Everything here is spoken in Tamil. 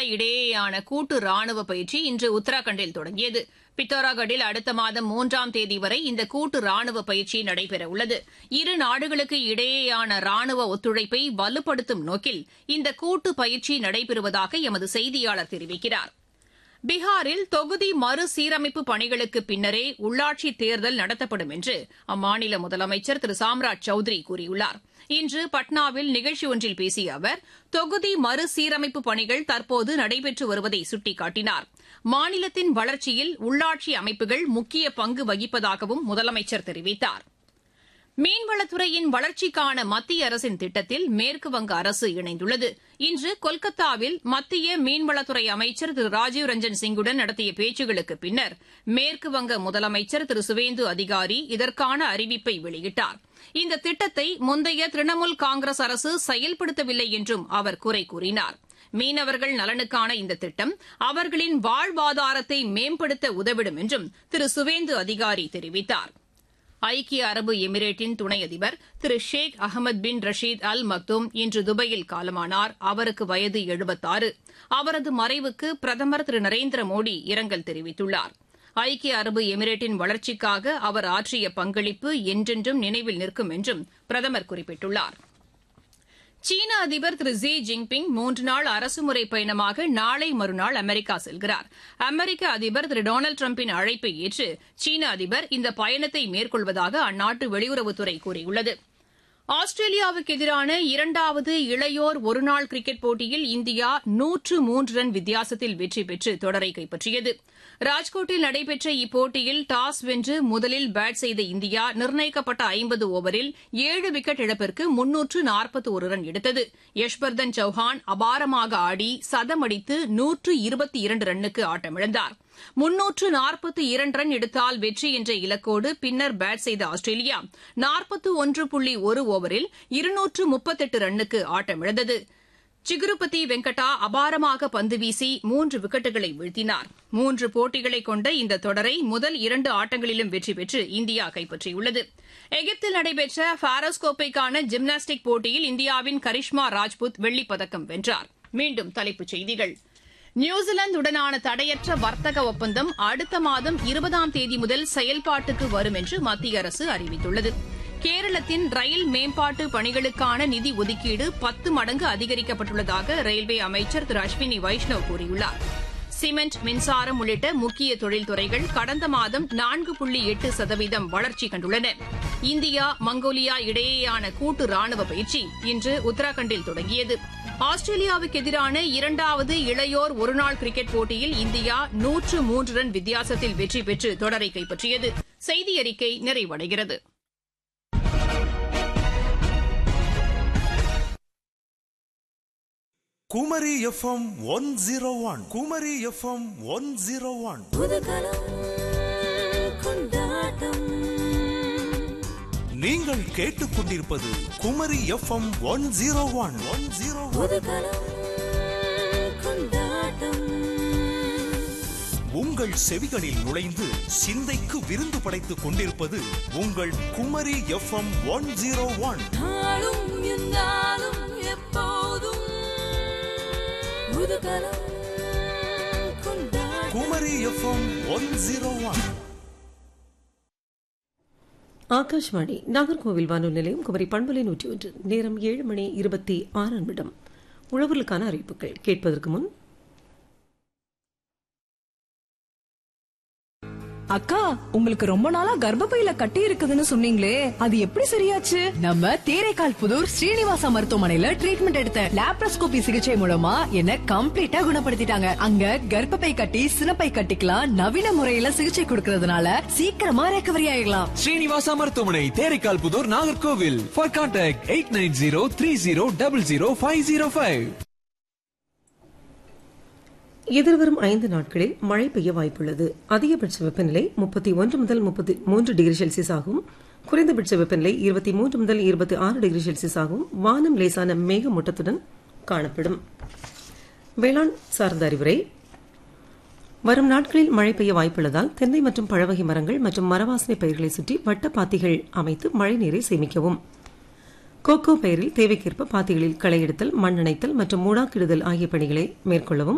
இடையேயான கூட்டு ராணுவ பயிற்சி இன்று உத்தராகண்டில் தொடங்கியது பித்தோராகடில் அடுத்த மாதம் மூன்றாம் தேதி வரை இந்த கூட்டு ராணுவ பயிற்சி நடைபெறவுள்ளது இரு நாடுகளுக்கு இடையேயான ராணுவ ஒத்துழைப்பை வலுப்படுத்தும் நோக்கில் இந்த கூட்டு பயிற்சி நடைபெறுவதாக எமது செய்தியாளர் தெரிவிக்கிறார் பீகாரில் தொகுதி மறுசீரமைப்பு பணிகளுக்கு பின்னரே உள்ளாட்சி தேர்தல் நடத்தப்படும் என்று அம்மாநில முதலமைச்சர் திரு சாம்ராஜ் சௌத்ரி கூறியுள்ளார் இன்று பட்னாவில் நிகழ்ச்சி ஒன்றில் பேசிய அவர் தொகுதி மறுசீரமைப்பு பணிகள் தற்போது நடைபெற்று வருவதை சுட்டிக்காட்டினார் மாநிலத்தின் வளர்ச்சியில் உள்ளாட்சி அமைப்புகள் முக்கிய பங்கு வகிப்பதாகவும் முதலமைச்சர் தெரிவித்தார் மீன்வளத்துறையின் வளர்ச்சிக்கான மத்திய அரசின் திட்டத்தில் மேற்குவங்க அரசு இணைந்துள்ளது இன்று கொல்கத்தாவில் மத்திய மீன்வளத்துறை அமைச்சர் திரு ராஜீவ் ரஞ்சன் சிங்குடன் நடத்திய பேச்சுகளுக்கு பின்னர் மேற்குவங்க முதலமைச்சர் திரு சுவேந்து அதிகாரி இதற்கான அறிவிப்பை வெளியிட்டார் இந்த திட்டத்தை முந்தைய திரிணாமுல் காங்கிரஸ் அரசு செயல்படுத்தவில்லை என்றும் அவர் குறை கூறினார் மீனவர்கள் நலனுக்கான இந்த திட்டம் அவர்களின் வாழ்வாதாரத்தை மேம்படுத்த உதவிடும் என்றும் திரு சுவேந்து அதிகாரி தெரிவித்தார் ஐக்கிய அரபு எமிரேட்டின் துணை அதிபர் திரு ஷேக் அகமது பின் ரஷீத் அல் மக்தூம் இன்று துபாயில் காலமானார் அவருக்கு வயது எழுபத்தாறு அவரது மறைவுக்கு பிரதமர் திரு நரேந்திர மோடி இரங்கல் தெரிவித்துள்ளார் ஐக்கிய அரபு எமிரேட்டின் வளர்ச்சிக்காக அவர் ஆற்றிய பங்களிப்பு என்றென்றும் நினைவில் நிற்கும் என்றும் பிரதமர் குறிப்பிட்டுள்ளார் சீன அதிபர் திரு ஜி ஜின்பிங் மூன்று நாள் அரசுமுறை பயணமாக நாளை மறுநாள் அமெரிக்கா செல்கிறார் அமெரிக்க அதிபர் திரு டொனால்டு டிரம்பின் அழைப்பை ஏற்று சீன அதிபர் இந்த பயணத்தை மேற்கொள்வதாக அந்நாட்டு வெளியுறவுத்துறை கூறியுள்ளது ஆஸ்திரேலியாவுக்கு எதிரான இரண்டாவது இளையோர் ஒருநாள் கிரிக்கெட் போட்டியில் இந்தியா நூற்று மூன்று ரன் வித்தியாசத்தில் வெற்றி பெற்று தொடரை கைப்பற்றியது ராஜ்கோட்டில் நடைபெற்ற இப்போட்டியில் டாஸ் வென்று முதலில் பேட் செய்த இந்தியா நிர்ணயிக்கப்பட்ட ஐம்பது ஓவரில் ஏழு விக்கெட் இழப்பிற்கு முன்னூற்று நாற்பத்தி ஒரு ரன் எடுத்தது யஷ்வர்தன் சௌஹான் அபாரமாக ஆடி சதமடித்து நூற்று இருபத்தி இரண்டு ரன்னுக்கு ஆட்டமிழந்தார் முன்னூற்று நாற்பத்தி இரண்டு ரன் எடுத்தால் வெற்றி என்ற இலக்கோடு பின்னர் பேட் செய்த ஆஸ்திரேலியா நாற்பத்து ஒன்று புள்ளி ஒரு ஓவரில் இருநூற்று முப்பத்தெட்டு ரன்னுக்கு ஆட்டமிழந்தது சிகுருபதி வெங்கடா அபாரமாக பந்து வீசி மூன்று விக்கெட்டுகளை வீழ்த்தினார் மூன்று போட்டிகளை கொண்ட இந்த தொடரை முதல் இரண்டு ஆட்டங்களிலும் வெற்றி பெற்று இந்தியா கைப்பற்றியுள்ளது எகிப்தில் நடைபெற்ற பாரஸ் கோப்பைக்கான ஜிம்னாஸ்டிக் போட்டியில் இந்தியாவின் கரிஷ்மா ராஜ்புத் வெள்ளிப்பதக்கம் வென்றார் மீண்டும் தலைப்புச் செய்திகள் நியூசிலாந்துடனான தடையற்ற வர்த்தக ஒப்பந்தம் அடுத்த மாதம் இருபதாம் தேதி முதல் செயல்பாட்டுக்கு வரும் என்று மத்திய அரசு அறிவித்துள்ளது கேரளத்தின் ரயில் மேம்பாட்டு பணிகளுக்கான நிதி ஒதுக்கீடு பத்து மடங்கு அதிகரிக்கப்பட்டுள்ளதாக ரயில்வே அமைச்சர் திரு அஸ்வினி வைஷ்ணவ் கூறியுள்ளார் சிமெண்ட் மின்சாரம் உள்ளிட்ட முக்கிய தொழில்துறைகள் கடந்த மாதம் நான்கு புள்ளி எட்டு சதவீதம் வளர்ச்சி கண்டுள்ளன இந்தியா மங்கோலியா இடையேயான கூட்டு ராணுவ பயிற்சி இன்று உத்தராகண்டில் தொடங்கியது ஆஸ்திரேலியாவுக்கு எதிரான இரண்டாவது இளையோர் ஒருநாள் கிரிக்கெட் போட்டியில் இந்தியா நூற்று மூன்று ரன் வித்தியாசத்தில் வெற்றி பெற்று தொடரை கைப்பற்றியது செய்தி அறிக்கை நிறைவடைகிறது Kumari F M one zero one Kumari F M one zero one நீங்கள் கேட்டுக்கொண்டிருப்பது Kumari F M one zero one one zero உங்கள் செவிகளில் நுழைந்து சிந்தைக்கு விருந்து படைத்துக் கொண்டிருப்பது உங்கள் Kumari F M one zero one Kumari F M one zero one Akashvani Nagercoil வானொலி நிலையம் குமரி பண்பலை நூற்றி ஒன்று நேரம் ஏழு மணி இருபத்தி ஆறு நிமிடம் உழவர்களுக்கான அறிவிப்புகள் கேட்பதற்கு முன் அக்கா உங்களுக்கு ரொம்ப நாளா கர்ப்பப்பையில கட்டி இருக்குதுன்னு சொன்னீங்களே அது எப்படி சரியாச்சு நம்ம தேரைக்கால் புதூர் ஸ்ரீனிவாசா மருத்துவமனையில ட்ரீட்மெண்ட் எடுத்தேன் லாப்ரோஸ்கோபி சிகிச்சை மூலமா என்ன கம்ப்ளீட்டா குணப்படுத்திட்டாங்க அங்க கர்ப்பப்பை கட்டி சினப்பை கட்டிக்கலாம் நவீன முறையில சிகிச்சை கொடுக்கறதுனால சீக்கிரமா ரெக்கவரி ஆயிடலாம் ஸ்ரீனிவாசா மருத்துவமனை Theraikal Pudur Nagercoil for contact eight nine zero three zero double zero five zero five எதிர்வரும் ஐந்து நாட்களில் மழை பெய்ய வாய்ப்புள்ளது அதிகபட்ச வெப்பநிலை முப்பத்தி ஒன்று முதல் முப்பத்தி மூன்று டிகிரி செல்சியஸ் ஆகும் குறைந்தபட்ச வெப்பநிலை இருபத்தி மூன்று முதல் இருபத்தி ஆறு டிகிரி செல்சியஸ் ஆகும் வானம் லேசான மேகமூட்டத்துடன் காணப்படும் வேளாண் சார்ந்த அறிவுரை வரும் நாட்களில் மழை பெய்ய வாய்ப்புள்ளதால் தென்னை மற்றும் பழவகை மரங்கள் மற்றும் மரவாசனை பயிர்களை சுற்றி வட்டப்பாத்திகள் அமைத்து மழை நீரை சேமிக்கவும் கோகோ பயிரில் தேவைக்கேற்ப பாத்திகளில் களை எடுத்தல் மண் அணைத்தல் மற்றும் மூடாக்கிடுதல் ஆகிய பணிகளை மேற்கொள்ளவும்